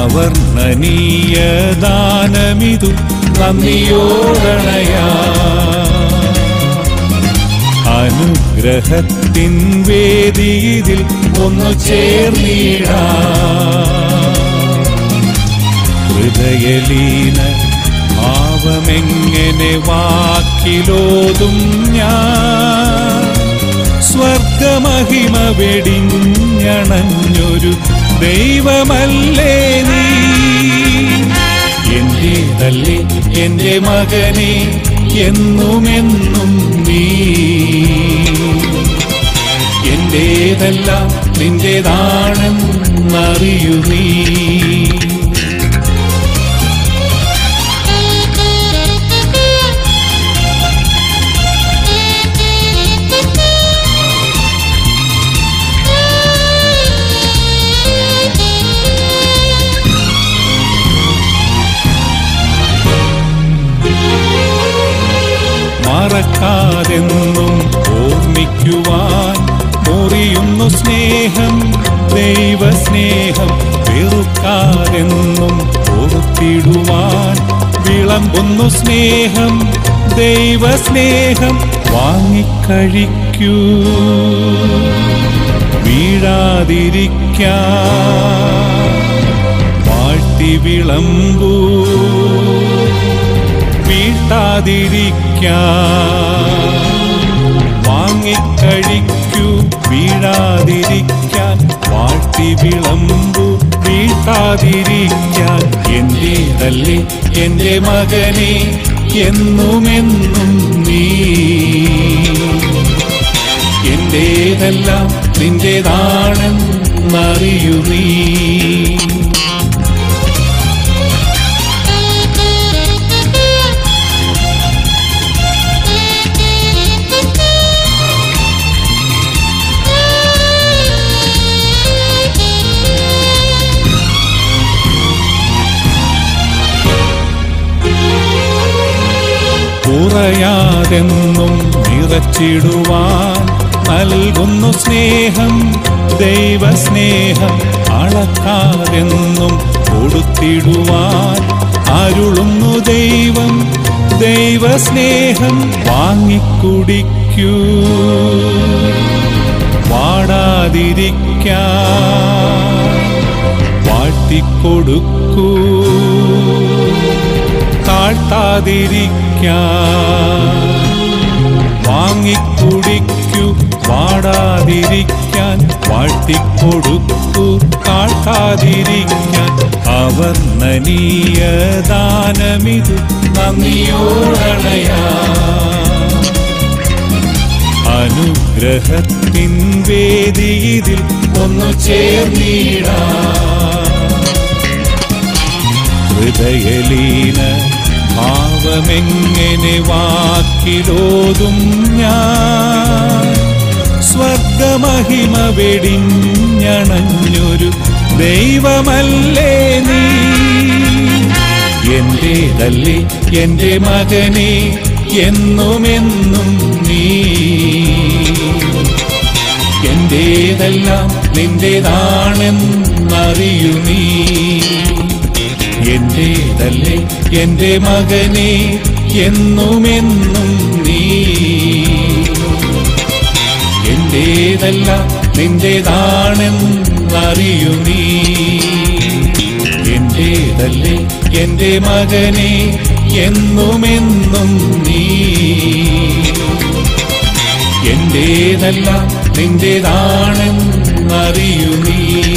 അവർണ്ണനീയ ദാനമിതു നന്ദിയോടണയാ അനുഗ്രഹത്തിൻ വേദിയിൽ ഒന്നു ചേർന്നിടാ ഹൃദയലീന ഭാവമെങ്ങനെ വാക്കിലോതും ഞാൻ സ്വർഗമഹിമ വെടിഞ്ഞണഞ്ഞൊരു ദൈവമല്ലേ നീ എന്റേതല്ലേ എന്റെ മകനെ എന്നുമെന്നും നീ എന്റേതെല്ലാം നിന്റേതാണെന്നറിയു നീ മറക്കാതെന്നും ഓർമ്മിക്കുവാൻ മുറിയുന്നു സ്നേഹം ദൈവസ്നേഹം വെറുക്കാതെന്നും ഓർത്തിടുവാൻ വിളമ്പുന്നു സ്നേഹം ദൈവസ്നേഹം വാങ്ങിക്കഴിക്കൂ വീഴാതിരിക്കാൻ വാഴ്ത്തി വിളമ്പൂ വീട്ടാതിരിക്കാൻ വാങ്ങിക്കഴിക്കൂ വീഴാതിരിക്കാൻ വാഴ്ത്തി വിളമ്പു വീട്ടാതിരിക്കാൻ എന്റേതല്ലേ എന്റെ മകനെ എന്നുമെന്നും നീ എന്റേതെല്ലാം നിന്റേതാണെന്നറിയു നീ കുറയാതെന്നും നിറച്ചിടുവാൻ നൽകുന്നു സ്നേഹം ദൈവസ്നേഹം അളക്കാതെന്നും കൊടുത്തിടുവാൻ അരുളുന്നു ദൈവം ദൈവസ്നേഹം വാങ്ങിക്കുടിക്കൂ വാടാതിരിക്കാൻ വാഴ്ത്തിക്കൊടുക്കൂ താഴ്ത്താതിരിക്കാൻ വാങ്ങിക്കുടിക്കൂ വാടാതിരിക്കാൻ വാഴ്ത്തിക്കൊടുക്കൂ താഴ്ത്താതിരിക്കാൻ അവർണ്ണനീയ ദാനമിതു നന്ദിയോടണയാ അനുഗ്രഹത്തിൻ വേദിയിൽ ഒന്നു ചേർന്നിടാ ഹൃദയലീന ഭാവമെങ്ങനെ വാക്കിലോതും ഞാൻ സ്വർഗമഹിമ വെടിഞ്ഞണഞ്ഞൊരു ദൈവമല്ലേ നീ എന്റേതല്ലേ എന്റെ മകനെ എന്നുമെന്നും നീ എന്റേതെല്ലാം നിന്റേതാണെന്നറിയു നീ എന്റേതല്ലേ എന്റെ മകനെ എന്നുമെന്നും നീ എന്റേതെല്ലാം നിന്റേതാണെന്നറിയു നീ എന്റേതല്ലേ എന്റെ മകനെ എന്നുമെന്നും നീ എന്റേതെല്ലാം നിന്റേതാണെന്നറിയു നീ